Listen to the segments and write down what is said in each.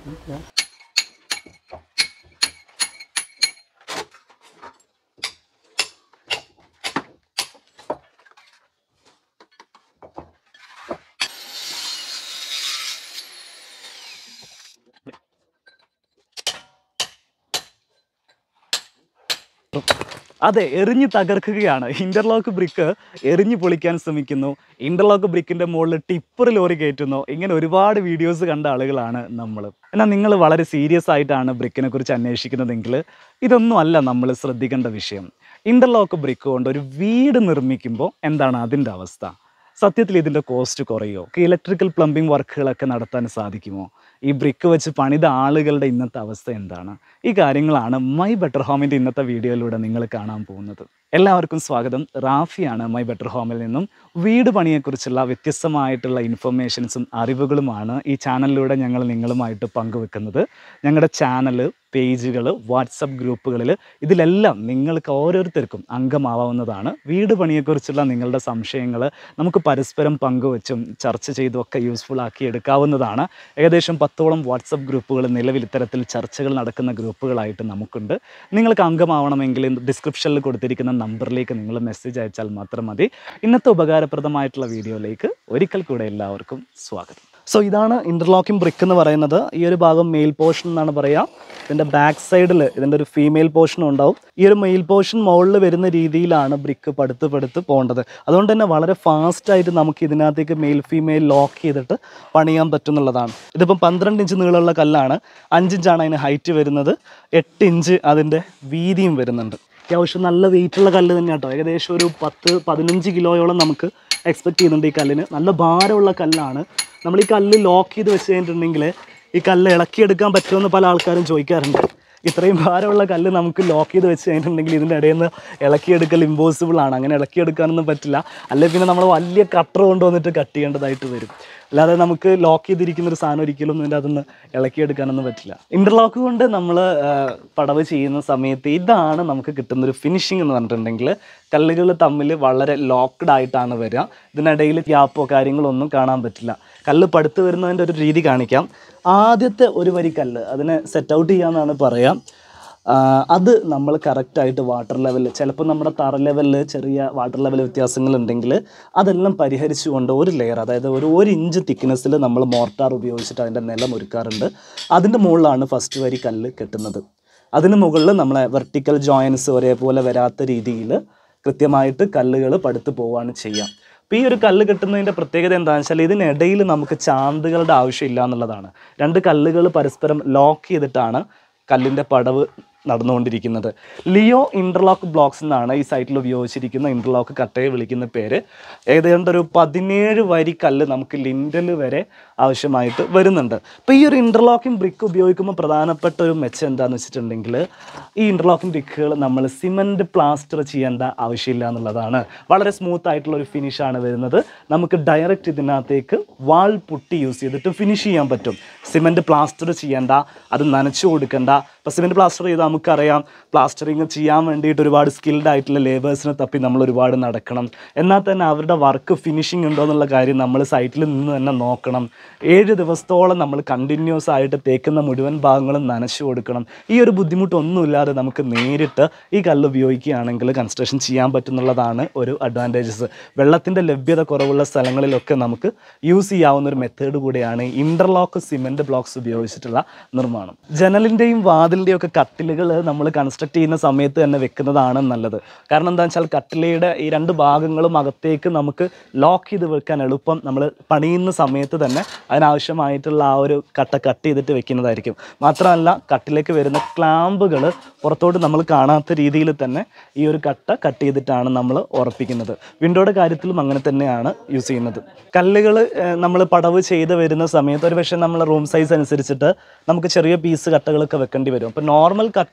അതെ എറിഞ്ഞ് തകർക്കുകയാണ് interlock brick എറിഞ്ഞു പൊളിക്കാൻ ശ്രമിക്കുന്നു ഇന്റർലോക്ക് ബ്രിക്കിന്റെ മുകളിൽ ടിപ്പർ ലോറി കയറ്റുന്നു ഇങ്ങനെ ഒരുപാട് വീഡിയോസ് കണ്ട ആളുകളാണ് നമ്മൾ എന്നാൽ നിങ്ങൾ വളരെ സീരിയസ് ആയിട്ടാണ് ബ്രിക്കിനെ കുറിച്ച് അന്വേഷിക്കുന്നതെങ്കിൽ ഇതൊന്നും അല്ല നമ്മൾ ശ്രദ്ധിക്കേണ്ട വിഷയം ഇന്റർലോക്ക് ബ്രിക്ക് കൊണ്ട് ഒരു വീട് നിർമ്മിക്കുമ്പോൾ എന്താണ് അതിൻ്റെ അവസ്ഥ സത്യത്തിൽ ഇതിൻ്റെ കോസ്റ്റ് കുറയോ ഇലക്ട്രിക്കൽ പ്ലംബിംഗ് വർക്കുകളൊക്കെ നടത്താൻ സാധിക്കുമോ ഈ ബ്രിക്ക് വെച്ച് പണിത ആളുകളുടെ ഇന്നത്തെ അവസ്ഥ എന്താണ് ഈ കാര്യങ്ങളാണ് മൈ ബെറ്റർ ഹോമിൻ്റെ ഇന്നത്തെ വീഡിയോയിലൂടെ നിങ്ങൾ കാണാൻ പോകുന്നത് എല്ലാവർക്കും സ്വാഗതം റാഫിയാണ് മൈ ബെറ്റർ ഹോമിൽ നിന്നും വീട് പണിയെക്കുറിച്ചുള്ള വ്യത്യസ്തമായിട്ടുള്ള ഇൻഫർമേഷൻസും അറിവുകളുമാണ് ഈ ചാനലിലൂടെ ഞങ്ങൾ നിങ്ങളുമായിട്ട് പങ്കുവെക്കുന്നത് ഞങ്ങളുടെ ചാനൽ പേജുകൾ വാട്സപ്പ് ഗ്രൂപ്പുകളിൽ ഇതിലെല്ലാം നിങ്ങൾക്ക് ഓരോരുത്തർക്കും അംഗമാവാവുന്നതാണ് വീട് പണിയെക്കുറിച്ചുള്ള നിങ്ങളുടെ സംശയങ്ങൾ നമുക്ക് പരസ്പരം പങ്കുവച്ചും ചർച്ച ചെയ്തും ഒക്കെ യൂസ്ഫുൾ ആക്കി എടുക്കാവുന്നതാണ് ഏകദേശം പത്തോളം വാട്സപ്പ് ഗ്രൂപ്പുകൾ നിലവിൽ ഇത്തരത്തിൽ ചർച്ചകൾ നടക്കുന്ന ഗ്രൂപ്പുകളായിട്ട് നമുക്കുണ്ട് നിങ്ങൾക്ക് അംഗമാവണമെങ്കിൽ ഡിസ്ക്രിപ്ഷനിൽ കൊടുത്തിരിക്കുന്ന നമ്പറിലേക്ക് നിങ്ങൾ മെസ്സേജ് അയച്ചാൽ മാത്രം മതി ഇന്നത്തെ ഉപകാരപ്രദമായിട്ടുള്ള വീഡിയോയിലേക്ക് ഒരിക്കൽ കൂടെ എല്ലാവർക്കും സ്വാഗതം സോ ഇതാണ് ഇൻ്റർലോക്കിംഗ് ബ്രിക്ക് എന്ന് പറയുന്നത് ഈ ഒരു ഭാഗം മെയിൽ പോർഷൻ എന്നാണ് പറയുക ഇതിൻ്റെ ബാക്ക് സൈഡിൽ ഇതിൻ്റെ ഒരു ഫീമെയിൽ പോർഷനും ഉണ്ടാവും ഈ ഒരു മെയിൽ പോർഷൻ മുകളിൽ വരുന്ന രീതിയിലാണ് ബ്രിക്ക് പടുത്ത് പടുത്ത് പോകേണ്ടത് അതുകൊണ്ട് തന്നെ വളരെ ഫാസ്റ്റായിട്ട് നമുക്ക് ഇതിനകത്തേക്ക് മെയിൽ ഫീമെയിൽ ലോക്ക് ചെയ്തിട്ട് പണിയാൻ പറ്റുന്നുള്ളതാണ് ഇതിപ്പം പന്ത്രണ്ട് ഇഞ്ച് നീളമുള്ള കല്ലാണ് അഞ്ചിഞ്ചാണ് അതിന് ഹൈറ്റ് വരുന്നത് എട്ട് ഇഞ്ച് അതിൻ്റെ വീതിയും വരുന്നുണ്ട് അത്യാവശ്യം നല്ല വെയിറ്റുള്ള കല്ല് തന്നെ കേട്ടോ ഏകദേശം ഒരു പത്ത് പതിനഞ്ച് കിലോയോളം നമുക്ക് എക്സ്പെക്ട് ചെയ്യുന്നുണ്ട് ഈ കല്ലിന് നല്ല ഭാരമുള്ള കല്ലാണ് നമ്മൾ ഈ കല്ല് ലോക്ക് ചെയ്ത് വെച്ച് കഴിഞ്ഞിട്ടുണ്ടെങ്കിൽ ഈ കല്ല് ഇളക്കിയെടുക്കാൻ പറ്റുമെന്ന് പല ആൾക്കാരും ചോദിക്കാറുണ്ട് ഇത്രയും ഭാരമുള്ള കല്ല് നമുക്ക് ലോക്ക് ചെയ്ത് വെച്ച് കഴിഞ്ഞിട്ടുണ്ടെങ്കിൽ ഇതിൻ്റെ ഇടയിൽ നിന്ന് ഇളക്കിയെടുക്കൽ ഇമ്പോസിബിൾ ആണ് അങ്ങനെ ഇളക്കിയെടുക്കാനൊന്നും പറ്റില്ല അല്ലെങ്കിൽ പിന്നെ നമ്മൾ വലിയ കട്ടർ കൊണ്ടുവന്നിട്ട് കട്ട് ചെയ്യേണ്ടതായിട്ട് വരും അല്ലാതെ നമുക്ക് ലോക്ക് ചെയ്തിരിക്കുന്ന ഒരു സാധനം ഒരിക്കലും ഇതിൻ്റെ അതൊന്ന് ഇളക്കിയെടുക്കാനൊന്നും പറ്റില്ല ഇൻ്റർലോക്ക് കൊണ്ട് നമ്മൾ പടവ് ചെയ്യുന്ന സമയത്ത് ഇതാണ് നമുക്ക് കിട്ടുന്ന ഒരു ഫിനിഷിംഗ് എന്ന് പറഞ്ഞിട്ടുണ്ടെങ്കിൽ കല്ലുകൾ തമ്മിൽ വളരെ ലോക്ക്ഡ് ആയിട്ടാണ് വരിക ഇതിനിടയിൽ ഗ്യാപ്പോ കാര്യങ്ങളോ ഒന്നും കാണാൻ പറ്റില്ല കല്ല് പടുത്ത് വരുന്നതിൻ്റെ ഒരു രീതി കാണിക്കാം ആദ്യത്തെ ഒരു വരി കല്ല് അതിനെ സെറ്റ് ഔട്ട് ചെയ്യാമെന്നാണ് പറയാം ആ, അത് നമ്മൾ കറക്റ്റായിട്ട് വാട്ടർ ലെവലിൽ ചിലപ്പോൾ നമ്മുടെ തറ ലെവലിൽ ചെറിയ വാട്ടർ ലെവൽ വ്യത്യാസങ്ങളുണ്ടെങ്കിൽ അതെല്ലാം പരിഹരിച്ചുകൊണ്ട് ഒരു ലെയർ അതായത് ഒരു ഒരു ഇഞ്ച് തിക്നെസ്സിൽ നമ്മൾ മോർട്ടാർ ഉപയോഗിച്ചിട്ട് അതിൻ്റെ നിലം ഒരുക്കാറുണ്ട് അതിൻ്റെ മുകളിലാണ് ഫസ്റ്റ് വരി കല്ല് കെട്ടുന്നത് അതിന് മുകളിൽ നമ്മളെ വെർട്ടിക്കൽ ജോയിൻസ് ഒരേപോലെ വരാത്ത രീതിയിൽ കൃത്യമായിട്ട് കല്ലുകൾ പടുത്ത് പോവുകയാണ് ചെയ്യുക അപ്പോൾ ഈ ഒരു കല്ല് കെട്ടുന്നതിൻ്റെ പ്രത്യേകത എന്താണെന്ന് വെച്ചാൽ ഇതിനിടയിൽ നമുക്ക് ചാന്തുകളുടെ ആവശ്യമില്ല എന്നുള്ളതാണ് രണ്ട് കല്ലുകൾ പരസ്പരം ലോക്ക് ചെയ്തിട്ടാണ് കല്ലിൻ്റെ പടവ് നടന്നുകൊണ്ടിരിക്കുന്നത് ലിയോ ഇൻ്റർലോക്ക് ബ്ലോക്സ് എന്നാണ് ഈ സൈറ്റിൽ ഉപയോഗിച്ചിരിക്കുന്ന ഇൻ്റർലോക്ക് കട്ടയെ വിളിക്കുന്ന പേര് ഏതാണ്ട് ഒരു പതിനേഴ് വരി കല്ല് നമുക്ക് ലിൻഡൽ വരെ ആവശ്യമായിട്ട് വരുന്നുണ്ട് അപ്പോൾ ഈ ഒരു ഇൻ്റർലോക്കിംഗ് ബ്രിക്ക് ഉപയോഗിക്കുമ്പോൾ പ്രധാനപ്പെട്ട ഒരു മെച്ചം എന്താണെന്ന് വെച്ചിട്ടുണ്ടെങ്കിൽ ഈ ഇൻ്റർലോക്കിംഗ് ബ്രിക്കുകൾ നമ്മൾ സിമൻറ്റ് പ്ലാസ്റ്റർ ചെയ്യേണ്ട ആവശ്യമില്ല എന്നുള്ളതാണ് വളരെ സ്മൂത്ത് ആയിട്ടുള്ള ഒരു ഫിനിഷാണ് വരുന്നത് നമുക്ക് ഡയറക്റ്റ് ഇതിനകത്തേക്ക് വാൾ പുട്ടി യൂസ് ചെയ്തിട്ട് ഫിനിഷ് ചെയ്യാൻ പറ്റും സിമൻറ്റ് പ്ലാസ്റ്റർ ചെയ്യേണ്ട അത് നനച്ചു കൊടുക്കണ്ട ഇപ്പോൾ സിമൻറ്റ് പ്ലാസ്റ്റർ ചെയ്താൽ നമുക്കറിയാം പ്ലാസ്റ്ററിങ് ചെയ്യാൻ വേണ്ടിയിട്ട് ഒരുപാട് സ്കിൽഡ് ആയിട്ടുള്ള ലേബേഴ്സിനെ തപ്പി നമ്മൾ ഒരുപാട് നടക്കണം എന്നാൽ തന്നെ അവരുടെ വർക്ക് ഫിനിഷിംഗ് ഉണ്ടോ എന്നുള്ള കാര്യം നമ്മൾ സൈറ്റിൽ നിന്ന് തന്നെ നോക്കണം ഏഴ് ദിവസത്തോളം നമ്മൾ കണ്ടിന്യൂസ് ആയിട്ട് തേക്കുന്ന മുഴുവൻ ഭാഗങ്ങളും നനച്ചു കൊടുക്കണം ഈ ഒരു ബുദ്ധിമുട്ടൊന്നുമില്ലാതെ നമുക്ക് നേരിട്ട് ഈ കല്ല് ഉപയോഗിക്കുകയാണെങ്കിൽ കൺസ്ട്രക്ഷൻ ചെയ്യാൻ പറ്റുന്നുള്ളതാണ് ഒരു അഡ്വാൻറ്റേജസ് വെള്ളത്തിൻ്റെ ലഭ്യത കുറവുള്ള സ്ഥലങ്ങളിലൊക്കെ നമുക്ക് യൂസ് ചെയ്യാവുന്ന ഒരു മെത്തേഡ് കൂടിയാണ് ഇൻ്റർലോക്ക് സിമെൻറ്റ് ബ്ലോക്സ് ഉപയോഗിച്ചിട്ടുള്ള നിർമ്മാണം ജനലിൻ്റെയും വാതിലിൻ്റെയും ഒക്കെ കട്ടിലുകൾ നമ്മൾ കൺസ്ട്രക്ട് ചെയ്യുന്ന സമയത്ത് തന്നെ വെക്കുന്നതാണ് നല്ലത് കാരണം എന്താ വെച്ചാൽ കട്ടിലയുടെ ഈ രണ്ട് ഭാഗങ്ങളും അകത്തേക്ക് നമുക്ക് ലോക്ക് ചെയ്ത് വെക്കാൻ എളുപ്പം നമ്മൾ പണിയുന്ന സമയത്ത് തന്നെ അതിനാവശ്യമായിട്ടുള്ള ആ ഒരു കട്ട കട്ട് ചെയ്തിട്ട് വെക്കുന്നതായിരിക്കും മാത്രമല്ല കട്ടിലേക്ക് വരുന്ന ക്ലാമ്പുകൾ പുറത്തോട്ട് നമ്മൾ കാണാത്ത രീതിയിൽ തന്നെ ഈ ഒരു കട്ട കട്ട് ചെയ്തിട്ടാണ് നമ്മൾ ഉറപ്പിക്കുന്നത് വിൻഡോയുടെ കാര്യത്തിലും അങ്ങനെ തന്നെയാണ് യൂസ് ചെയ്യുന്നത് കല്ലുകൾ നമ്മൾ പടവ് ചെയ്ത് വരുന്ന സമയത്ത് ഒരു പക്ഷേ നമ്മൾ റൂം സൈസ് അനുസരിച്ചിട്ട് നമുക്ക് ചെറിയ പീസ് കട്ടകളൊക്കെ വെക്കേണ്ടി വരും അപ്പോൾ നോർമൽ കട്ട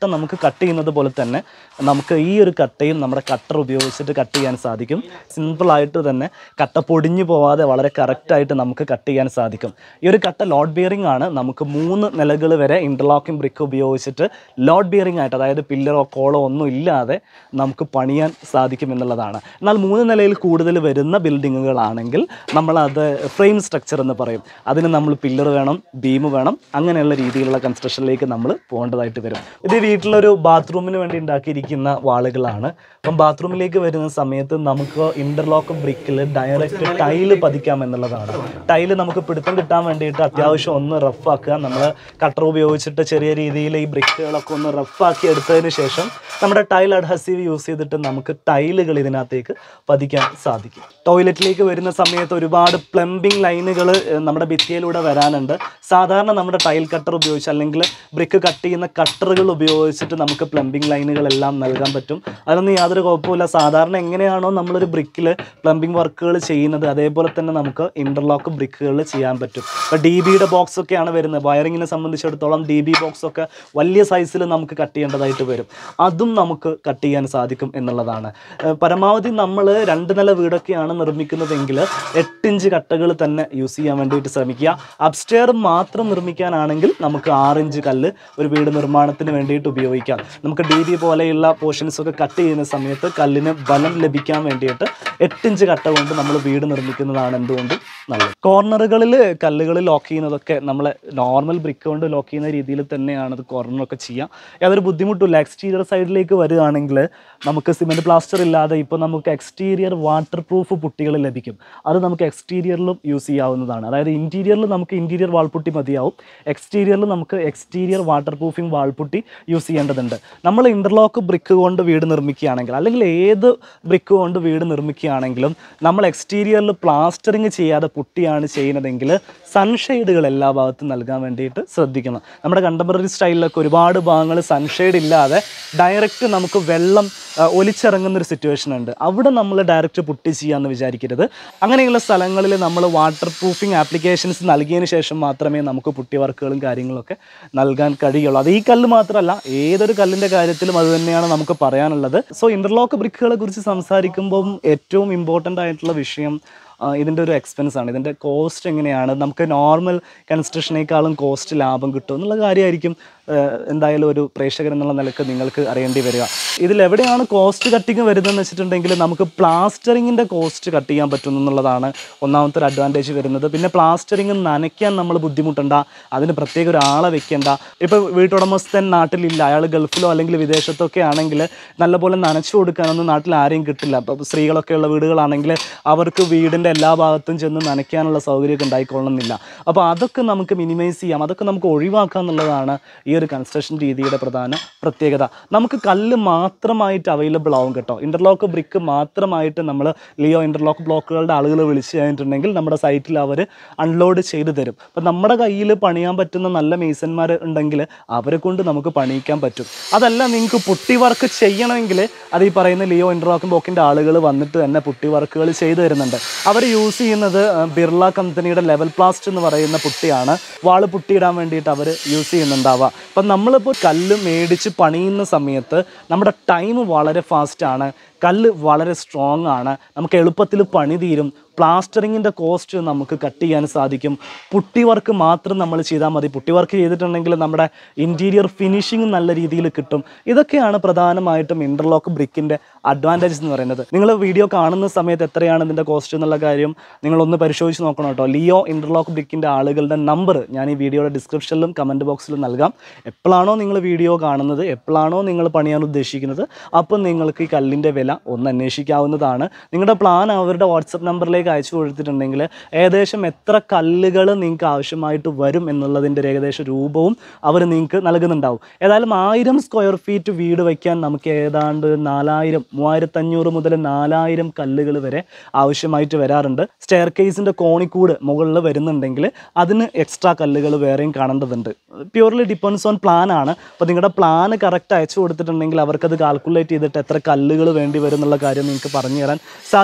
കട്ട നമുക്ക് കട്ട് ചെയ്യുന്നത് പോലെ തന്നെ നമുക്ക് ഈ ഒരു കട്ടയും നമ്മുടെ കട്ടർ ഉപയോഗിച്ചിട്ട് കട്ട് ചെയ്യാൻ സാധിക്കും സിമ്പിളായിട്ട് തന്നെ കട്ട പൊടിഞ്ഞു പോവാതെ വളരെ കറക്റ്റായിട്ട് നമുക്ക് കട്ട് ചെയ്യാൻ സാധിക്കും ഈ ഒരു കട്ട ലോഡ് ബിയറിംഗ് ആണ് നമുക്ക് മൂന്ന് നിലകൾ വരെ ഇൻ്റർലോക്കിംഗ് ബ്രിക്ക് ഉപയോഗിച്ചിട്ട് ലോഡ് ബിയറിംഗ് ആയിട്ട് അതായത് പില്ലറോ കോളോ ഒന്നും ഇല്ലാതെ നമുക്ക് പണിയാൻ സാധിക്കും എന്നുള്ളതാണ് എന്നാൽ മൂന്ന് നിലയിൽ കൂടുതൽ വരുന്ന ബിൽഡിങ്ങുകളാണെങ്കിൽ നമ്മളത് ഫ്രെയിം സ്ട്രക്ചർ എന്ന് പറയും അതിന് നമ്മൾ പില്ലർ വേണം ബീം വേണം അങ്ങനെയുള്ള രീതിയിലുള്ള കൺസ്ട്രക്ഷനിലേക്ക് നമ്മൾ പോകേണ്ടതായിട്ട് വരും ഇത് വീട്ടിലൊരു ബാത്റൂമിന് വേണ്ടി ഉണ്ടാക്കിയിരിക്കുന്ന വാളുകളാണ് അപ്പം ബാത്റൂമിലേക്ക് വരുന്ന സമയത്ത് നമുക്ക് ഇന്റർലോക്ക് ബ്രിക്കിൽ ഡയറക്റ്റ് ടൈല് പതിക്കാം എന്നുള്ളതാണ് ടൈല് നമുക്ക് പിടുത്തം കിട്ടാൻ വേണ്ടിയിട്ട് അത്യാവശ്യം ഒന്ന് റഫാക്കുക നമ്മൾ കട്ടർ ഉപയോഗിച്ചിട്ട് ചെറിയ രീതിയിൽ ഈ ബ്രിക്കുകളൊക്കെ ഒന്ന് റഫാക്കി എടുത്തതിന് ശേഷം നമ്മുടെ ടൈൽ അഡ്ഹസീവ് യൂസ് ചെയ്തിട്ട് നമുക്ക് ടൈലുകൾ ഇതിനകത്തേക്ക് പതിക്കാൻ സാധിക്കും ടോയ്ലറ്റിലേക്ക് വരുന്ന സമയത്ത് ഒരുപാട് പ്ലംബിംഗ് ലൈനുകൾ നമ്മുടെ ഭിത്തിയിലൂടെ വരാനുണ്ട് സാധാരണ നമ്മുടെ ടൈൽ കട്ടർ ഉപയോഗിച്ച് അല്ലെങ്കിൽ ബ്രിക്ക് കട്ട് ചെയ്യുന്ന കട്ടറുകൾ ഉപയോഗിച്ചിട്ട് നമുക്ക് പ്ലംബിംഗ് ലൈനുകളെല്ലാം നൽകാൻ പറ്റും അതിനൊന്നും യാതൊരു കുഴപ്പമില്ല സാധാരണ എങ്ങനെയാണോ നമ്മളൊരു ബ്രിക്കിൽ പ്ലംബിംഗ് വർക്കുകൾ ചെയ്യുന്നത് അതേപോലെ തന്നെ നമുക്ക് ഇൻ്റർലോക്ക് ബ്രിക്കുകൾ ചെയ്യാൻ പറ്റും ഇപ്പോൾ ഡി ബിയുടെ ബോക്സ് ഒക്കെയാണ് വരുന്നത് വയറിങ്ങിനെ സംബന്ധിച്ചിടത്തോളം ഡി ബി ബോക്സ് ഒക്കെ വലിയ സൈസിൽ നമുക്ക് കട്ട് ചെയ്യേണ്ടതായിട്ട് വരും അതും നമുക്ക് കട്ട് ചെയ്യാൻ സാധിക്കും എന്നുള്ളതാണ് ഏഹ് പരമാവധി നമ്മൾ രണ്ട് നില വീടൊക്കെയാണ് നിർമ്മിക്കുന്നതെങ്കിൽ എട്ടിഞ്ച് കട്ടകൾ തന്നെ യൂസ് ചെയ്യാൻ വേണ്ടിയിട്ട് ശ്രമിക്കുക അപ്സ്റ്റെയർ മാത്രം നിർമ്മിക്കാനാണെങ്കിൽ നമുക്ക് ആറിഞ്ച് കല്ല് ഒരു വീട് നിർമ്മാണത്തിന് വേണ്ടിയിട്ട് ഉപയോഗിക്കാം നമുക്ക് ഡി ബി പോലെയുള്ള പോർഷൻസ് ഒക്കെ കട്ട് ചെയ്യുന്ന സമയത്ത് കല്ലിന് ബലം ലഭിക്കാൻ വേണ്ടിയിട്ട് എട്ടിഞ്ച് കട്ട കൊണ്ട് നമ്മൾ വീട് നിർമ്മിക്കുന്നതാണ് എന്തുകൊണ്ടും നല്ലത് കോർണറുകളിൽ കല്ലുകൾ ലോക്ക് ചെയ്യുന്നതൊക്കെ നമ്മൾ നോർമൽ ബ്രിക്ക് കൊണ്ട് ലോക്ക് ചെയ്യുന്ന രീതിയിൽ തന്നെയാണ് അത് കോർണറൊക്കെ ചെയ്യുക യാതൊരു ബുദ്ധിമുട്ടില്ല എക്സ്റ്റീരിയർ സൈഡിലേക്ക് വരികയാണെങ്കിൽ നമുക്ക് സിമെൻറ്റ് പ്ലാസ്റ്റർ ഇല്ലാതെ ഇപ്പോൾ നമുക്ക് എക്സ്റ്റീരിയർ വാട്ടർ പ്രൂഫ് പുട്ടികൾ ലഭിക്കും അത് നമുക്ക് എക്സ്റ്റീരിയറിലും യൂസ് ചെയ്യാവുന്നതാണ് അതായത് ഇൻറ്റീരിയറിൽ നമുക്ക് ഇൻറ്റീരിയർ വാൾപുട്ടി മതിയാവും എക്സ്റ്റീരിയറിൽ നമുക്ക് exterior waterproofing wall putty use ചെയ്യേണ്ടതുണ്ട് നമ്മൾ ഇൻ്റർലോക്ക് ബ്രിക്ക് കൊണ്ട് വീട് നിർമ്മിക്കുകയാണെങ്കിൽ അല്ലെങ്കിൽ ഏത് ബ്രിക്ക് കൊണ്ട് വീട് നിർമ്മിക്കുകയാണെങ്കിലും നമ്മൾ എക്സ്റ്റീരിയറിൽ പ്ലാസ്റ്ററിങ് ചെയ്യാതെ പുട്ടിയാണ് ചെയ്യുന്നതെങ്കിൽ സൺഷെയ്ഡുകൾ എല്ലാ ഭാഗത്തും നൽകാൻ വേണ്ടിയിട്ട് ശ്രദ്ധിക്കണം നമ്മുടെ കണ്ടംപററി സ്റ്റൈലിലൊക്കെ ഒരുപാട് ഭാഗങ്ങൾ സൺഷെയ്ഡ് ഇല്ലാതെ ഡയറക്റ്റ് നമുക്ക് വെള്ളം ആ, ഒലിച്ചിറങ്ങുന്ന ഒരു സിറ്റുവേഷൻ ഉണ്ട് അവിടെ നമ്മൾ ഡയറക്റ്റ് പുട്ടി ചെയ്യാമെന്ന് വിചാരിക്കരുത് അങ്ങനെയുള്ള സ്ഥലങ്ങളിൽ നമ്മൾ വാട്ടർ പ്രൂഫിംഗ് ആപ്ലിക്കേഷൻസ് നൽകിയതിന് ശേഷം മാത്രമേ നമുക്ക് പുട്ടി വർക്കുകളും കാര്യങ്ങളൊക്കെ നൽകാൻ കഴിയുള്ളൂ അത് ഈ കല്ല് മാത്രമല്ല ഏതൊരു കല്ലിൻ്റെ കാര്യത്തിലും അത് തന്നെയാണ് നമുക്ക് പറയാനുള്ളത് സോ ഇൻ്റർലോക്ക് ബ്രിക്കുകളെ കുറിച്ച് സംസാരിക്കുമ്പം ഏറ്റവും ഇമ്പോർട്ടൻ്റ് ആയിട്ടുള്ള വിഷയം ആ, ഇതിൻ്റെ ഒരു എക്സ്പെൻസ് ആണ് ഇതിൻ്റെ കോസ്റ്റ് എങ്ങനെയാണ് നമുക്ക് നോർമൽ കൺസ്ട്രക്ഷനേക്കാളും കോസ്റ്റ് ലാഭം കിട്ടും എന്നുള്ള കാര്യമായിരിക്കും ആ, എന്തായാലും ഒരു പ്രേക്ഷകൻ എന്നുള്ള നിലക്ക് നിങ്ങൾക്ക് അറിയേണ്ടി വരിക ഇതിൽ എവിടെയാണ് കോസ്റ്റ് കട്ടിങ് വരുന്നതെന്ന് വെച്ചിട്ടുണ്ടെങ്കിൽ നമുക്ക് പ്ലാസ്റ്ററിങ്ങിൻ്റെ കോസ്റ്റ് കട്ട് ചെയ്യാൻ പറ്റും എന്നുള്ളതാണ് ഒന്നാമത്തെ ഒരു അഡ്വാൻറ്റേജ് വരുന്നത് പിന്നെ പ്ലാസ്റ്ററിങ് നനയ്ക്കാൻ നമ്മൾ ബുദ്ധിമുട്ടണ്ട അതിന് പ്രത്യേക ഒരാളെ വെക്കേണ്ട ഇപ്പോൾ വീട്ടുടമസ്ഥൻ നാട്ടിലില്ല അയാൾ ഗൾഫിലോ അല്ലെങ്കിൽ വിദേശത്തോ ഒക്കെ ആണെങ്കിൽ നല്ലപോലെ നനച്ചു കൊടുക്കാനൊന്നും നാട്ടിൽ ആരെയും കിട്ടില്ല അപ്പോൾ സ്ത്രീകളൊക്കെ ഉള്ള വീടുകളാണെങ്കിൽ അവർക്ക് വീടിൻ്റെ എല്ലാ ഭാഗത്തും ചെന്ന് നനയ്ക്കാനുള്ള സൗകര്യമൊക്കെ ഉണ്ടായിക്കൊള്ളണമെന്നില്ല അപ്പോൾ അതൊക്കെ നമുക്ക് മിനിമൈസ് ചെയ്യാം അതൊക്കെ നമുക്ക് ഒഴിവാക്കാം എന്നുള്ളതാണ് ഈ ഒരു കൺസ്ട്രക്ഷൻ രീതിയുടെ പ്രധാന പ്രത്യേകത നമുക്ക് കല്ല് മാത്രമായിട്ട് അവൈലബിൾ ആവും കേട്ടോ ഇൻ്റർലോക്ക് ബ്രിക്ക് മാത്രമായിട്ട് നമ്മൾ ലിയോ ഇൻ്റർലോക്ക് ബ്ലോക്കുകളുടെ ആളുകൾ വിളിച്ചു കഴിഞ്ഞിട്ടുണ്ടെങ്കിൽ നമ്മുടെ സൈറ്റിൽ അവർ അൺലോഡ് ചെയ്ത് തരും അപ്പം നമ്മുടെ കയ്യിൽ പണിയാൻ പറ്റുന്ന നല്ല മേസന്മാർ ഉണ്ടെങ്കിൽ അവരെ കൊണ്ട് നമുക്ക് പണിയിക്കാൻ പറ്റും അതല്ല നിങ്ങൾക്ക് പുട്ടി വർക്ക് ചെയ്യണമെങ്കിൽ അത് ഈ പറയുന്ന ലിയോ ഇൻ്റർലോക്ക് ബ്ലോക്കിൻ്റെ ആളുകൾ വന്നിട്ട് തന്നെ പുട്ടി വർക്കുകൾ ചെയ്തു തരുന്നുണ്ട് അവർ യൂസ് ചെയ്യുന്നത് ആ, ബിർള കമ്പനിയുടെ ലെവൽ പ്ലാസ്റ്റ് എന്ന് പറയുന്ന പുട്ടിയാണ് വാള് പുട്ടിയിടാൻ വേണ്ടിയിട്ട് അവർ യൂസ് ചെയ്യുന്നുണ്ടാവുക അപ്പം നമ്മളിപ്പോൾ കല്ല് മേടിച്ച് പണിയുന്ന സമയത്ത് നമ്മുടെ ടൈം വളരെ ഫാസ്റ്റാണ് കല്ല് വളരെ സ്ട്രോങ് ആണ് നമുക്ക് എളുപ്പത്തിൽ പണി തീരും പ്ലാസ്റ്ററിങ്ങിൻ്റെ കോസ്റ്റ് നമുക്ക് കട്ട് ചെയ്യാൻ സാധിക്കും പുട്ടി വർക്ക് മാത്രം നമ്മൾ ചെയ്താൽ മതി പുട്ടി വർക്ക് ചെയ്തിട്ടുണ്ടെങ്കിൽ നമ്മുടെ ഇൻറ്റീരിയർ ഫിനിഷിങ് നല്ല രീതിയിൽ കിട്ടും ഇതൊക്കെയാണ് പ്രധാനമായിട്ടും ഇൻ്റർലോക്ക് ബ്രിക്കിൻ്റെ അഡ്വാൻറ്റേജസ് എന്ന് പറയുന്നത് നിങ്ങൾ വീഡിയോ കാണുന്ന സമയത്ത് എത്രയാണ് ഇതിൻ്റെ കോസ്റ്റ് എന്നുള്ള കാര്യം നിങ്ങളൊന്ന് പരിശോധിച്ച് നോക്കണം കേട്ടോ ലിയോ ഇൻ്റർലോക്ക് ബ്രിക്കിൻ്റെ ആളുകളുടെ നമ്പർ ഞാൻ ഈ വീഡിയോയുടെ ഡിസ്ക്രിപ്ഷനിലും കമൻറ്റ് ബോക്സിലും നൽകാം എപ്പോഴാണോ നിങ്ങൾ വീഡിയോ കാണുന്നത് എപ്പോഴാണോ നിങ്ങൾ പണിയാൻ ഉദ്ദേശിക്കുന്നത് അപ്പം നിങ്ങൾക്ക് ഈ കല്ലിൻ്റെ വില ഒന്ന് അന്വേഷിക്കാവുന്നതാണ് നിങ്ങളുടെ പ്ലാൻ അവരുടെ വാട്സപ്പ് നമ്പറിലേക്ക് അയച്ചു കൊടുത്തിട്ടുണ്ടെങ്കിൽ ഏകദേശം എത്ര കല്ലുകൾ നിങ്ങൾക്ക് ആവശ്യമായിട്ട് വരും എന്നുള്ളതിൻ്റെ ഒരു ഏകദേശ രൂപവും അവർ നിങ്ങൾക്ക് നൽകുന്നുണ്ടാവും ഏതായാലും ആയിരം സ്ക്വയർ ഫീറ്റ് വീട് വയ്ക്കാൻ നമുക്ക് ഏതാണ്ട് നാലായിരം മൂവായിരത്തഞ്ഞൂറ് മുതൽ നാലായിരം കല്ലുകൾ വരെ ആവശ്യമായിട്ട് വരാറുണ്ട് സ്റ്റെയർ കേസിൻ്റെ കോണിക്കൂട് മുകളിൽ വരുന്നുണ്ടെങ്കിൽ അതിന് എക്സ്ട്രാ കല്ലുകൾ വേറെയും കാണേണ്ടതുണ്ട് പ്യൂർലി ഡിപ്പെൻസ് ഓൺ പ്ലാൻ ആണ് അപ്പോൾ നിങ്ങളുടെ പ്ലാൻ കറക്റ്റ് അയച്ചു കൊടുത്തിട്ടുണ്ടെങ്കിൽ അവർക്കത് കാൽക്കുലേറ്റ് ചെയ്തിട്ട് എത്ര കല്ലുകൾ വേണ്ടി വരും എന്നുള്ള കാര്യം നിങ്ങൾക്ക് പറഞ്ഞു തരാൻ സാധിക്കും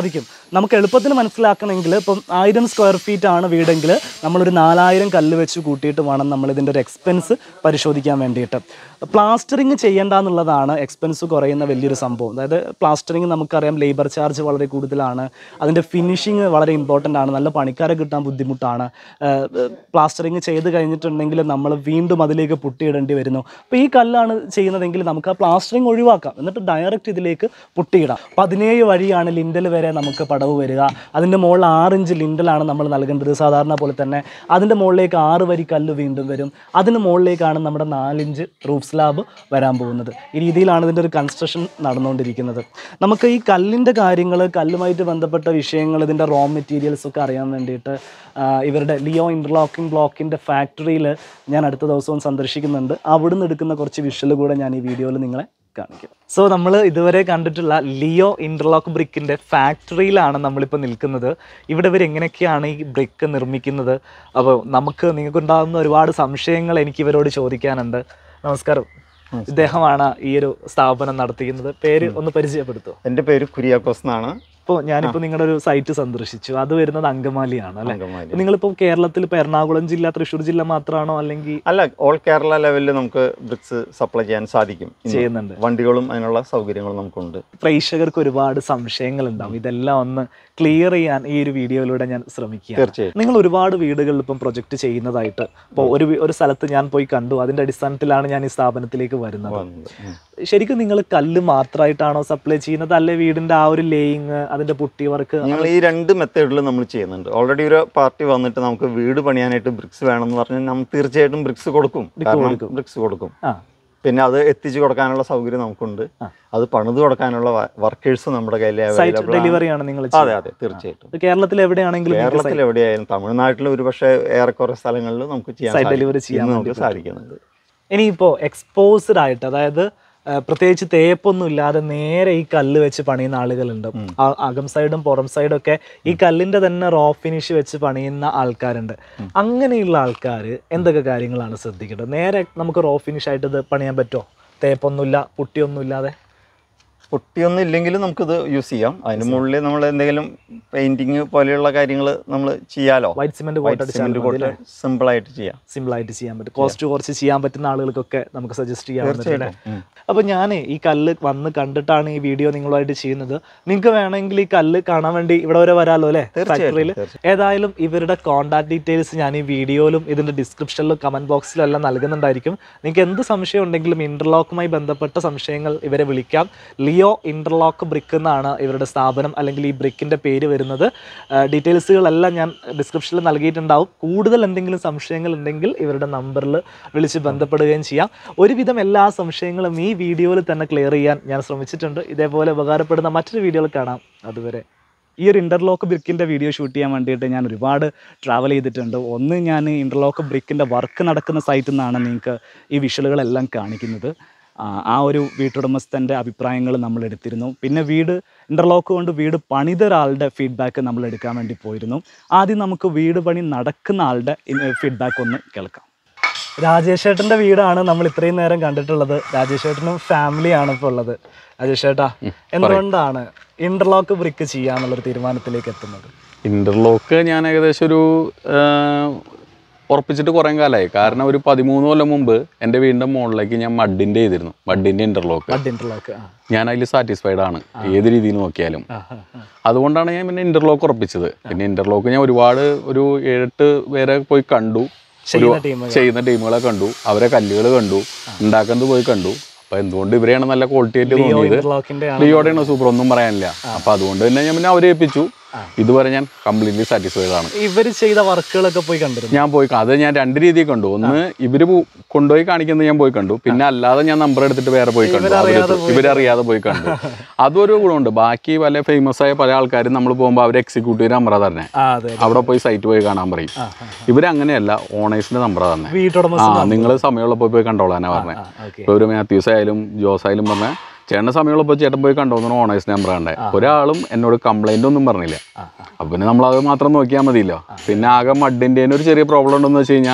നമുക്ക് എളുപ്പത്തിൽ മനസ്സിലാക്കണമെങ്കിൽ ഇപ്പം ആയിരം സ്ക്വയർ ഫീറ്റ് ആണ് വീടെങ്കിൽ നമ്മളൊരു നാലായിരം കല്ല് വെച്ച് കൂട്ടിയിട്ട് വേണം നമ്മൾ ഇതിൻ്റെ ഒരു എക്സ്പെൻസ് പരിശോധിക്കാൻ വേണ്ടിയിട്ട് പ്ലാസ്റ്ററിങ് ചെയ്യേണ്ട എന്നുള്ളതാണ് എക്സ്പെൻസ് കുറയുന്ന വലിയൊരു സംഭവം അതായത് പ്ലാസ്റ്ററിങ് നമുക്കറിയാം ലേബർ ചാർജ് വളരെ കൂടുതലാണ് അതിൻ്റെ ഫിനിഷിങ് വളരെ ഇമ്പോർട്ടൻ്റ് ആണ് നല്ല പണിക്കാരെ കിട്ടാൻ ബുദ്ധിമുട്ടാണ് പ്ലാസ്റ്ററിങ് ചെയ്ത് കഴിഞ്ഞിട്ടുണ്ടെങ്കിൽ നമ്മൾ വീണ്ടും അതിലേക്ക് പുട്ടിയിടേണ്ടി വരുന്നു അപ്പോൾ ഈ കല്ലാണ് ചെയ്യുന്നതെങ്കിൽ നമുക്ക് ആ പ്ലാസ്റ്ററിങ് ഒഴിവാക്കാം എന്നിട്ട് ഡയറക്റ്റ് ഇതിലേക്ക് പുട്ടിയിടാം പതിനേഴ് വഴിയാണ് ലിൻഡൽ വരെ നമുക്ക് പടവ് വരിക അതിൻ്റെ മുകളിൽ ആറ് ഇഞ്ച് ലിൻഡലാണ് നമ്മൾ നൽകേണ്ടത് സാധാരണ പോലെ തന്നെ അതിൻ്റെ മുകളിലേക്ക് ആറ് വരി കല്ല് വീണ്ടും വരും അതിന് മുകളിലേക്കാണ് നമ്മുടെ നാലിഞ്ച് റൂഫ് സ്ലാബ് വരാൻ പോകുന്നത് ഈ രീതിയിലാണ് ഇതിൻ്റെ ഒരു കൺസ്ട്രക്ഷൻ നടന്നുകൊണ്ടിരിക്കുന്നത് നമുക്ക് ഈ കല്ലിൻ്റെ കാര്യങ്ങൾ കല്ലുമായിട്ട് ബന്ധപ്പെട്ട വിഷയങ്ങൾ ഇതിൻ്റെ റോ മെറ്റീരിയൽസ് ഒക്കെ അറിയാൻ വേണ്ടിയിട്ട് ആ, ഇവരുടെ ലിയോ ഇൻ്റർലോക്കിംഗ് ബ്ലോക്കിൻ്റെ ഫാക്ടറിയിൽ ഞാൻ അടുത്ത ദിവസവും സന്ദർശിക്കുന്നുണ്ട് അവിടുന്ന് എടുക്കുന്ന കുറച്ച് വിഷ്വൽ കൂടെ ഞാൻ ഈ വീഡിയോയിൽ നിങ്ങളെ കാണിക്കും സോ നമ്മൾ ഇതുവരെ കണ്ടിട്ടുള്ള ലിയോ ഇൻ്റർലോക്ക് ബ്രിക്കിൻ്റെ ഫാക്ടറിയിലാണ് നമ്മളിപ്പോൾ നിൽക്കുന്നത് ഇവിടെ ഇവർ എങ്ങനെയൊക്കെയാണ് ഈ ബ്രിക്ക് നിർമ്മിക്കുന്നത് അപ്പോൾ നമുക്ക് നിങ്ങൾക്കുണ്ടാകുന്ന ഒരുപാട് സംശയങ്ങൾ എനിക്ക് ഇവരോട് ചോദിക്കാനുണ്ട് നമസ്കാരം ഇദ്ദേഹമാണ് ഈ ഒരു സ്ഥാപനം നടത്തിക്കുന്നത് പേര് ഒന്ന് പരിചയപ്പെടുത്തുമോ എൻ്റെ പേര് കുര്യാക്കോസ് എന്നാണ് ഇപ്പോൾ ഞാനിപ്പോൾ നിങ്ങളുടെ ഒരു സൈറ്റ് സന്ദർശിച്ചു അത് വരുന്നത് അങ്കമാലിയാണ് അല്ലേ അങ്കമാലി നിങ്ങളിപ്പോൾ കേരളത്തിൽ ഇപ്പോൾ എറണാകുളം ജില്ല തൃശ്ശൂർ ജില്ല മാത്രമാണോ അല്ലെങ്കിൽ അല്ല ഓൾ കേരള ലെവലിൽ നമുക്ക് ബ്രിക്സ് സപ്ലൈ ചെയ്യാൻ സാധിക്കും ഇന്ന്. ചെയ്യുന്നുണ്ട് വണ്ടികളും അതിനുള്ള സൗകര്യങ്ങളും നമുക്കുണ്ട് പ്രേക്ഷകർക്ക് ഒരുപാട് സംശയങ്ങൾ ഉണ്ടാവും ഇതെല്ലാം ഒന്ന് ക്ലിയർ ചെയ്യാൻ ഈ ഒരു വീഡിയോയിലൂടെ ഞാൻ ശ്രമിക്കുക തീർച്ചയായും നിങ്ങൾ ഒരുപാട് വീടുകളിൽ ഇപ്പം പ്രൊജക്റ്റ് ചെയ്യുന്നതായിട്ട് ഇപ്പോൾ ഒരു വി- ഒരു സ്ഥലത്ത് ഞാൻ പോയി കണ്ടു അതിന്റെ അടിസ്ഥാനത്തിലാണ് ഞാൻ ഈ സ്ഥാപനത്തിലേക്ക് വരുന്നത് വന്നത്. ഉം. ശരിക്കും നിങ്ങൾ കല്ല് മാത്രമായിട്ടാണോ സപ്ലൈ ചെയ്യുന്നത് അല്ലെ വീടിന്റെ ആ ഒരു ലേയിങ് അതിന്റെ പുട്ടി വർക്ക് ഞങ്ങൾ ഈ രണ്ട് മെത്തേഡിൽ നമ്മൾ ചെയ്യുന്നുണ്ട് ഓൾറെഡി ഒരു പാർട്ടി വന്നിട്ട് നമുക്ക് വീട് പണിയാനായിട്ട് ബ്രിക്സ് വേണമെന്ന് പറഞ്ഞാൽ നമ്മൾ തീർച്ചയായിട്ടും ബ്രിക്സ് കൊടുക്കും കാരണം ബ്രിക്സ് കൊടുക്കും ആ പിന്നെ അത് എത്തിച്ചു കൊടുക്കാനുള്ള സൗകര്യം നമുക്കുണ്ട് ആ. അത് പണിത് കൊടുക്കാനുള്ള വർക്കേഴ്സ് നമ്മുടെ കയ്യിൽ സൈറ്റ് അവൈലബിൾ ആണ് ഡെലിവറി ആണ് നിങ്ങൾ അതെ അതെ തീർച്ചയായിട്ടും കേരളത്തിൽ എവിടെയാണെങ്കിലും നിങ്ങൾക്ക് കേരളത്തിൽ എവിടെയായാലും തമിഴ്നാട്ടിൽ ഒരു പക്ഷേ ഏറെക്കുറെ സ്ഥലങ്ങളിൽ നമുക്ക് ചെയ്യാൻ Site സാധിക്കും. delivery ചെയ്യാൻ ഇന്ന് വേണ്ടി നമുക്ക് സാധിക്കുന്നുണ്ട് ഇനിയിപ്പോൾ എക്സ്പോസ്ഡ് ആയിട്ട് അതായത് ആ, പ്രത്യേകിച്ച് തേപ്പൊന്നും ഇല്ലാതെ നേരെ ഈ കല്ല് വെച്ച് പണിയുന്ന ആളുകളുണ്ട് ആ അകം സൈഡും പുറം സൈഡും ഒക്കെ ഈ കല്ലിന്റെ തന്നെ റോ ഫിനിഷ് വെച്ച് പണിയുന്ന ആൾക്കാരുണ്ട് അങ്ങനെയുള്ള ആൾക്കാർ എന്തൊക്കെ കാര്യങ്ങളാണ് ശ്രദ്ധിക്കേണ്ടത് നേരെ നമുക്ക് റോ ഫിനിഷ് ആയിട്ട് ഇത് പണിയാൻ പറ്റുമോ തേപ്പൊന്നുമില്ല പുട്ടിയൊന്നും ഇല്ലാതെ പൊട്ടിയൊന്നും ഇല്ലെങ്കിലും നമുക്കിത് യൂസ് ചെയ്യാം അതിന് മുകളിൽ നമ്മൾ എന്തെങ്കിലും പെയിന്റിങ് പോലെയുള്ള കാര്യങ്ങൾ നമ്മൾ ചെയ്യാലോ വൈറ്റ് സിമെന്റ് കോട്ട് അടിച്ചാൽ സിമെന്റ് കോട്ട് സിമ്പിൾ ആയിട്ട് ചെയ്യാം സിമ്പിൾ ആയിട്ട് ചെയ്യാൻ പറ്റും കോസ്റ്റ് കുറച്ച് ചെയ്യാൻ പറ്റുന്ന ആളുകൾക്കൊക്കെ നമുക്ക് സജസ്റ്റ് ചെയ്യാവുന്നതല്ലേ തീർച്ചയായിട്ടും ഉം. അപ്പോൾ ഞാൻ ഈ കല്ല് വന്ന് കണ്ടിട്ടാണ് ഈ വീഡിയോ നിങ്ങളുമായിട്ട് ചെയ്യുന്നത് നിങ്ങൾക്ക് വേണമെങ്കിൽ ഈ കല്ല് കാണാൻ വേണ്ടി ഇവിടെ വരെ വരാമല്ലോ അല്ലേ ഫാക്ടറിയിൽ തീർച്ചയായും. ഏതായാലും ഇവരുടെ കോൺടാക്ട് ഡീറ്റെയിൽസ് ഞാൻ ഈ വീഡിയോയിലും ഇതിന്റെ ഡിസ്ക്രിപ്ഷനിലും കമന്റ് ബോക്സിലും എല്ലാം നൽകുന്നുണ്ടായിരിക്കും നിങ്ങൾക്ക് എന്ത് സംശയം ഉണ്ടെങ്കിലും ഇന്റർലോക്കുമായി ബന്ധപ്പെട്ട സംശയങ്ങൾ ഇവരെ വിളിക്കാം ലിയോ ഇന്റർലോക്ക് ബ്രിക്ക് എന്നാണ് ഇവരുടെ സ്ഥാപനം അല്ലെങ്കിൽ ഈ ബ്രിക്കിന്റെ പേര് വരുന്നത് ഡീറ്റെയിൽസുകളെല്ലാം ഞാൻ ഡിസ്ക്രിപ്ഷനിൽ നൽകിയിട്ടുണ്ടാവും കൂടുതൽ എന്തെങ്കിലും സംശയങ്ങൾ ഉണ്ടെങ്കിൽ ഇവരുടെ നമ്പറിൽ വിളിച്ച് ബന്ധപ്പെടുകയും ചെയ്യാം ഒരുവിധം എല്ലാ സംശയങ്ങളും ഈ വീഡിയോയിൽ തന്നെ ക്ലിയർ ചെയ്യാൻ ഞാൻ ശ്രമിച്ചിട്ടുണ്ട് ഇതേപോലെ ഉപകാരപ്പെടുന്ന മറ്റൊരു വീഡിയോയിൽ കാണാം അതുവരെ ഈ ഒരു ഇൻ്റർലോക്ക് ബ്രിക്കിൻ്റെ വീഡിയോ ഷൂട്ട് ചെയ്യാൻ വേണ്ടിയിട്ട് ഞാൻ ഒരുപാട് ട്രാവൽ ചെയ്തിട്ടുണ്ട് ഒന്ന് ഞാൻ ഇൻ്റർലോക്ക് ബ്രിക്കിൻ്റെ വർക്ക് നടക്കുന്ന സൈറ്റിൽ നിന്നാണ് നിങ്ങൾക്ക് ഈ വിഷ്വലുകളെല്ലാം കാണിക്കുന്നത് ആ, ആ ഒരു വീട്ടുടമസ്ഥൻ്റെ അഭിപ്രായങ്ങൾ നമ്മൾ എടുത്തിരുന്നു പിന്നെ വീട് ഇൻ്റർലോക്ക് കൊണ്ട് വീട് പണിത ഒരാളുടെ ഫീഡ്ബാക്ക് നമ്മൾ എടുക്കാൻ വേണ്ടി പോയിരുന്നു ആദ്യം നമുക്ക് വീട് പണി നടക്കുന്ന ആളുടെ ഫീഡ്ബാക്ക് ഒന്ന് കേൾക്കാം രാജേഷ് ചേട്ടൻ്റെ വീടാണ് നമ്മൾ ഇത്രയും നേരം കണ്ടിട്ടുള്ളത് രാജേഷ് ചേട്ടനും ഫാമിലിയാണ് ഇപ്പോൾ ഉള്ളത് രാജേഷ് ചേട്ടാ എന്തുകൊണ്ടാണ് ഇന്റർലോക്ക് ബ്രിക്ക് ചെയ്യാന്നുള്ളൊരു തീരുമാനത്തിലേക്ക് എത്തുന്നത് ഇന്റർലോക്ക് ഞാൻ ഏകദേശം ഒരു ആ, ഉറപ്പിച്ചിട്ട് കുറേ കാലമായി കാരണം ഒരു പതിമൂന്ന് കൊല്ലം മുമ്പ് എൻ്റെ വീടിൻ്റെ മുകളിലേക്ക് ഞാൻ മഡിൻ്റെ ചെയ്തിരുന്നു മഡിൻ്റെ ഇന്റർലോക്ക് ബഡ് ഇന്റർലോക്ക് ആ ഞാൻ അതിൽ സാറ്റിസ്ഫൈഡ് ആണ് ഏത് രീതിയിൽ നോക്കിയാലും ആ, ആ, ആ. അതുകൊണ്ടാണ് ഞാൻ പിന്നെ ഇന്റർലോക്ക് ഉറപ്പിച്ചത് പിന്നെ ഇന്റർലോക്ക് ഞാൻ ഒരുപാട് ഒരു ഏഴെട്ട് പേരെ പോയി കണ്ടു ഒരു ചെയ്യുന്ന ടീം ചെയ്യുന്ന ടീമുകളെ കണ്ടു അവരെ കല്ലുകൾ കണ്ടു ഉണ്ടാക്കുന്നത് പോയി കണ്ടു അപ്പൊ എന്തുകൊണ്ട് ഇവരെയാണ് നല്ല ക്വാളിറ്റി ആയിട്ട് തോന്നിയത് ഇന്റർലോക്കിന്റെ ആണ് ലിയോടെയാണ് സൂപ്പർ ഒന്നും പറയാനില്ല അപ്പൊ അതുകൊണ്ട് തന്നെ ഞാൻ പിന്നെ അവരെ ഏൽപ്പിച്ചു ഇതുവരെ ഞാൻ കംപ്ലീറ്റ്ലി സാറ്റിസ്ഫൈഡ് ആണ് ഇവര് ചെയ്ത വർക്കുകളൊക്കെ പോയി കണ്ടിരുന്നു ഞാൻ പോയി കാ- അത് ഞാൻ രണ്ട് രീതിയിൽ കണ്ടു ഒന്ന് ഇവര് പോ- കൊണ്ടുപോയി കാണിക്കുന്നത് ഞാൻ പോയി കണ്ടു പിന്നെ അല്ലാതെ ഞാൻ നമ്പർ എടുത്തിട്ട് വേറെ പോയി കണ്ടു അവര് ഇവരറിയാതെ പോയി കണ്ടു അതൊരു ഗുണമുണ്ട് ബാക്കി പല ഫേമസ് ആയ പല ആൾക്കാരും നമ്മൾ പോകുമ്പോൾ അവർ എക്സിക്യൂട്ടീവ് നമ്പറാ തന്നെ ആ അതെ അവിടെ പോയി സൈറ്റ് പോയി കാണാൻ പറയും ഇവരങ്ങനെയല്ല ഓണേഴ്സിന്റെ നമ്പറാ തന്നെ വീട്ടുടമസ്ഥ ആ നിങ്ങൾ സമയമുള്ളപ്പോൾ പോയി കണ്ടോളാനാ പറഞ്ഞത് ഓക്കെ ഇപ്പൊ ഒരു മാത്യൂസ് ആയാലും ജോസ് ആയാലും പറഞ്ഞ ചേട്ടൻ്റെ സമയമുള്ളപ്പോൾ ചേട്ടൻ പോയി കണ്ടോന്നു ഓണേഴ്സ് നമ്പർ കണ്ടേ ഒരാളും എന്നോട് കംപ്ലൈന്റ് ഒന്നും പറഞ്ഞില്ല അപ്പൊ പിന്നെ നമ്മൾ അത് മാത്രം നോക്കിയാൽ മതിയല്ലോ പിന്നെ ആകെ മഡിൻ്റെ ഒരു ചെറിയ പ്രോബ്ലം ഉണ്ടെന്ന് വെച്ച് കഴിഞ്ഞാൽ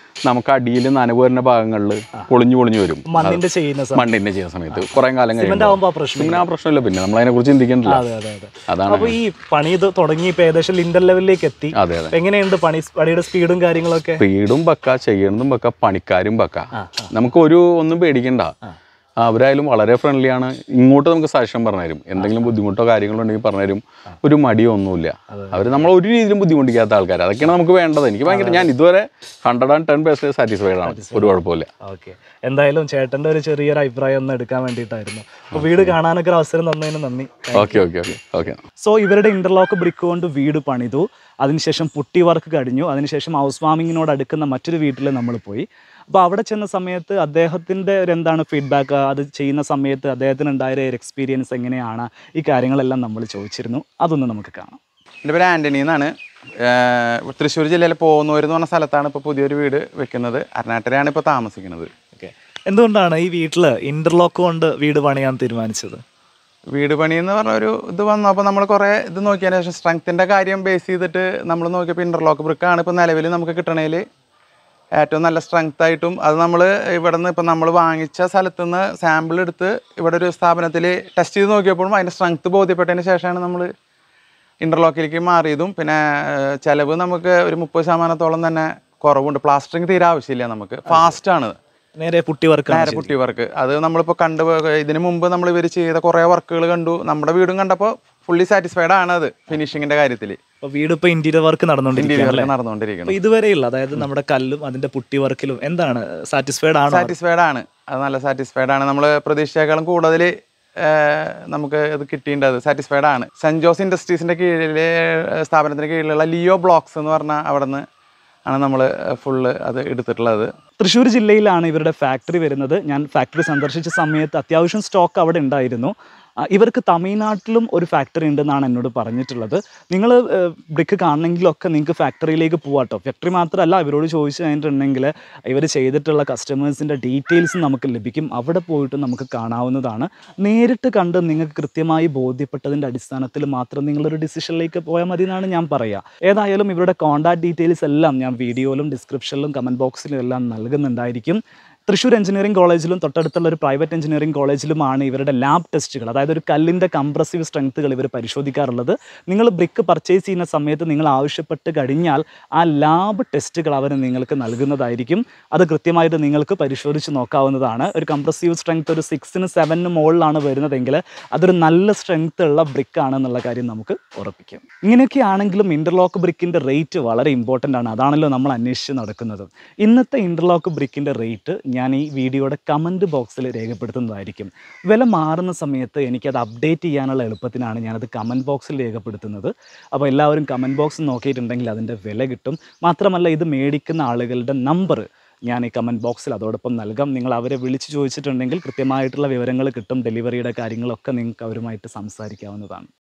നമുക്ക് അടിയിൽ നനവ് വരുന്ന ഭാഗങ്ങളിൽ പൊളിഞ്ഞു പൊളിഞ്ഞു വരും മണ്ണിന്റെ ചെയ്യുന്ന സമയം മണ്ണിന്റെ ചെയ്യുന്ന സമയത്ത് കുറെ കാലം സിമെന്റ് കഴിയുമ്പോൾ ആവുമ്പോ ആ പ്രശ്നം പിന്നെ ആ പ്രശ്നമില്ല പിന്നെ നമ്മൾ അതിനെ കുറിച്ച് ചിന്തിക്കണില്ല അതെ അതെ അതെ അതാണ് അപ്പൊ ഈ പണി ഇത് തുടങ്ങി ഇപ്പൊ ഏകദേശം ലിൻഡർ ലെവലിലേക്ക് എത്തി അതെ അതെ അപ്പൊ എങ്ങനെയുണ്ട് പണി പണിയുടെ സ്പീഡും കാര്യങ്ങളൊക്കെ സ്പീഡും വെക്ക ചെയ്യണതും വെക്ക പണിക്കാരും വെക്ക ആ, നമുക്ക് ഒരു ഒന്നും പേടിക്കണ്ട അവരായാലും വളരെ ഫ്രണ്ട്ലിയാണ് ഇങ്ങോട്ട് നമുക്ക് സജഷൻ പറഞ്ഞുതരും എന്തെങ്കിലും ബുദ്ധിമുട്ടോ കാര്യങ്ങളോ ഉണ്ടെങ്കിൽ പറഞ്ഞുതരും ഒരു മടിയോ ഒന്നുമില്ല അവർ നമ്മൾ ഒരു രീതിയിലും ബുദ്ധിമുട്ടിക്കാത്ത ആൾക്കാർ അതൊക്കെയാണ് നമുക്ക് വേണ്ടത് എനിക്ക് ഭയങ്കര ഞാൻ ഇതുവരെ hundred and ten percent satisfied ആണ് ഒരു കുഴപ്പമില്ല ഓക്കെ എന്തായാലും ചേട്ടന്റെ ഒരു ചെറിയൊരു അഭിപ്രായം ഒന്ന് എടുക്കാൻ വേണ്ടിയിട്ടായിരുന്നു അപ്പൊ വീട് കാണാനൊക്കെ ഒരു അവസരം തന്നതിന് നന്ദി okay okay okay okay so ഇവരുടെ ഇന്റർലോക്ക് ബ്രിക്ക് കൊണ്ട് വീട് പണിതു അതിനുശേഷം പുട്ടി വർക്ക് കഴിഞ്ഞു അതിനുശേഷം ഹൗസ് വാമിങ്ങിനോട് അടുക്കുന്ന മറ്റൊരു വീട്ടിൽ നമ്മൾ പോയി അപ്പോൾ അവിടെ ചെന്ന സമയത്ത് അദ്ദേഹത്തിൻ്റെ ഒരു എന്താണ് ഫീഡ്ബാക്ക് അത് ചെയ്യുന്ന സമയത്ത് അദ്ദേഹത്തിന് ഉണ്ടായ ഒരു എക്സ്പീരിയൻസ് എങ്ങനെയാണ് ഈ കാര്യങ്ങളെല്ലാം നമ്മൾ ചോദിച്ചിരുന്നു അതൊന്ന് നമുക്ക് കാണാം എൻ്റെ പേര് ആൻ്റണി എന്നാണ് ഏഹ് തൃശ്ശൂർ ജില്ലയിലെ പോന്നൂർ എന്ന് പറഞ്ഞ സ്ഥലത്താണ് ഇപ്പോൾ പുതിയൊരു വീട് വെക്കുന്നത് അരനാട്ടിലാണ് ഇപ്പോൾ താമസിക്കുന്നത് ഓക്കെ എന്തുകൊണ്ടാണ് ഈ വീട്ടിൽ ഇന്റർലോക്ക് കൊണ്ട് വീട് പണിയാൻ തീരുമാനിച്ചത് വീട് പണി എന്ന് പറഞ്ഞ ഒരു ഇത് വന്നപ്പോൾ നമ്മൾ കുറേ ഇത് നോക്കിയതിന് ശേഷം സ്ട്രെങ്ത്തിൻ്റെ കാര്യം ബേസ് ചെയ്തിട്ട് നമ്മൾ നോക്കിയപ്പോൾ ഇൻ്റർലോക്ക് ബ്രിക്കാണ് ഇപ്പോൾ നിലവിൽ നമുക്ക് കിട്ടണേൽ ഏറ്റവും നല്ല സ്ട്രെങ്ത് ആയിട്ടും അത് നമ്മൾ ഇവിടെ നിന്ന് ഇപ്പം നമ്മൾ വാങ്ങിച്ച സ്ഥലത്തു നിന്ന് സാമ്പിൾ എടുത്ത് ഇവിടെ ഒരു സ്ഥാപനത്തിൽ ടെസ്റ്റ് ചെയ്ത് നോക്കിയപ്പോഴും അതിൻ്റെ സ്ട്രെങ്ത് ബോധ്യപ്പെട്ടതിന് ശേഷമാണ് നമ്മൾ ഇൻ്റർലോക്കിലേക്ക് മാറിയതും പിന്നെ ഏഹ്, ചെലവ് നമുക്ക് ഒരു മുപ്പത് ശതമാനത്തോളം തന്നെ കുറവുണ്ട് പ്ലാസ്റ്ററിങ് തീരെ ആവശ്യമില്ല നമുക്ക് ഫാസ്റ്റ് ആണ് നേരെ പുട്ടി വർക്ക് നേരെ പുട്ടി വർക്ക് അത് നമ്മളിപ്പോൾ കണ്ട് ഇതിന് മുമ്പ് നമ്മൾ ഇവർ ചെയ്ത കുറേ വർക്കുകൾ കണ്ടു നമ്മുടെ വീടും കണ്ടപ്പോൾ ഫുള്ളി സാറ്റിസ്ഫൈഡ് ആണ് അത് ഫിനിഷിങ്ങിന്റെ കാര്യത്തിൽ അപ്പോൾ വീട് ഇപ്പോൾ ഇന്റീരിയർ വർക്ക് നടന്നുകൊണ്ടിരിക്കുകയാണ് അല്ലേ നടന്നുകൊണ്ടിരിക്കുന്നത് അപ്പോൾ ഇതുവരെയുള്ള അതായത് നമ്മുടെ കല്ലും അതിന്റെ പുട്ടി വർക്കിലും എന്താണ് സാറ്റിസ്ഫൈഡ് ആണോ സാറ്റിസ്ഫൈഡ് ആണ് അത് നല്ല സാറ്റിസ്ഫൈഡ് ആണ് നമ്മൾ പ്രതീക്ഷിച്ചേക്കാളും കൂടുതൽ നമുക്ക് ഇത് കിട്ടിയിട്ടുണ്ട് അത് സാറ്റിസ്ഫൈഡ് ആണ് സെൻറ് ജോസ് ഇൻഡസ്ട്രീസിന്റെ കീഴിലെ ഏഹ്, സ്ഥാപനത്തിന് കീഴിലുള്ള ലിയോ ബ്ലോക്സ് എന്ന് പറഞ്ഞ അവിടെ നിന്ന് ആണ് നമ്മൾ ഫുള്ള് അത് എടുത്തിട്ടുള്ളത് തൃശ്ശൂർ ജില്ലയിലാണ് ഇവരുടെ ഫാക്ടറി വരുന്നത് ഞാൻ ഫാക്ടറി സന്ദർശിച്ച സമയത്ത് അത്യാവശ്യം സ്റ്റോക്ക് അവിടെ ഉണ്ടായിരുന്നു ആ, ഇവർക്ക് തമിഴ്നാട്ടിലും ഒരു ഫാക്ടറി ഉണ്ടെന്നാണ് എന്നോട് പറഞ്ഞിട്ടുള്ളത് നിങ്ങൾ ബ്രിക്ക് കാണണമെങ്കിലൊക്കെ നിങ്ങൾക്ക് ഫാക്ടറിയിലേക്ക് പോവാട്ടോ ഫാക്ടറി മാത്രമല്ല ഇവരോട് ചോദിച്ചു കഴിഞ്ഞിട്ടുണ്ടെങ്കിൽ ഇവർ ചെയ്തിട്ടുള്ള കസ്റ്റമേഴ്സിൻ്റെ ഡീറ്റെയിൽസ് നമുക്ക് ലഭിക്കും അവിടെ പോയിട്ട് നമുക്ക് കാണാവുന്നതാണ് നേരിട്ട് കണ്ട് നിങ്ങൾക്ക് കൃത്യമായി ബോധ്യപ്പെട്ടതിൻ്റെ അടിസ്ഥാനത്തിൽ മാത്രം നിങ്ങളൊരു ഡിസിഷനിലേക്ക് പോയാൽ മതി എന്നാണ് ഞാൻ പറയുക ഏതായാലും ഇവരുടെ കോൺടാക്ട് ഡീറ്റെയിൽസ് എല്ലാം ഞാൻ വീഡിയോയിലും ഡിസ്ക്രിപ്ഷനിലും കമൻറ്റ് ബോക്സിലും എല്ലാം നൽകുന്നുണ്ടായിരിക്കും തൃശ്ശൂർ എഞ്ചിനീയറിംഗ് കോളേജിലും തൊട്ടടുത്തുള്ള ഒരു പ്രൈവറ്റ് എഞ്ചിനീയറിംഗ് കോളേജിലുമാണ് ഇവരുടെ ലാബ് ടെസ്റ്റുകൾ അതായത് ഒരു കല്ലിൻ്റെ കംപ്രസീവ് സ്ട്രെങ്ത്തുകൾ ഇവർ പരിശോധിക്കാറുള്ളത് നിങ്ങൾ ബ്രിക്ക് പർച്ചേസ് ചെയ്യുന്ന സമയത്ത് നിങ്ങൾ ആവശ്യപ്പെട്ട് കഴിഞ്ഞാൽ ആ ലാബ് ടെസ്റ്റുകൾ അവർ നിങ്ങൾക്ക് നൽകുന്നതായിരിക്കും അത് കൃത്യമായിട്ട് നിങ്ങൾക്ക് പരിശോധിച്ച് നോക്കാവുന്നതാണ് ഒരു കംപ്രസീവ് സ്ട്രെങ്ത് ഒരു സിക്സിന് സെവനിന് മുകളിലാണ് വരുന്നതെങ്കിൽ അതൊരു നല്ല സ്ട്രെങ്ത് ഉള്ള ബ്രിക്ക് ആണെന്നുള്ള കാര്യം നമുക്ക് ഉറപ്പിക്കാം ഇങ്ങനെയൊക്കെ ആണെങ്കിലും ഇൻ്റർലോക്ക് ബ്രിക്കിൻ്റെ റേറ്റ് വളരെ ഇമ്പോർട്ടൻ്റ് ആണ് അതാണല്ലോ നമ്മൾ അന്വേഷിച്ച് നടക്കുന്നത് ഇന്നത്തെ ഇൻ്റർലോക്ക് ബ്രിക്കിൻ്റെ റേറ്റ് ഞാൻ ഈ വീഡിയോയുടെ കമൻറ്റ് ബോക്സിൽ രേഖപ്പെടുത്തുന്നതായിരിക്കും വില മാറുന്ന സമയത്ത് എനിക്കത് അപ്ഡേറ്റ് ചെയ്യാനുള്ള എളുപ്പത്തിനാണ് ഞാനത് കമൻറ്റ് ബോക്സിൽ രേഖപ്പെടുത്തുന്നത് അപ്പോൾ എല്ലാവരും കമൻറ്റ് ബോക്സ് നോക്കിയിട്ടുണ്ടെങ്കിൽ അതിൻ്റെ വില കിട്ടും മാത്രമല്ല ഇത് മേടിക്കുന്ന ആളുകളുടെ നമ്പർ ഞാൻ ഈ കമൻറ്റ് ബോക്സിൽ അതോടൊപ്പം നൽകാം നിങ്ങൾ അവരെ വിളിച്ച് ചോദിച്ചിട്ടുണ്ടെങ്കിൽ കൃത്യമായിട്ടുള്ള വിവരങ്ങൾ കിട്ടും ഡെലിവറിയുടെ കാര്യങ്ങളൊക്കെ നിങ്ങൾക്ക് അവരുമായിട്ട് സംസാരിക്കാവുന്നതാണ്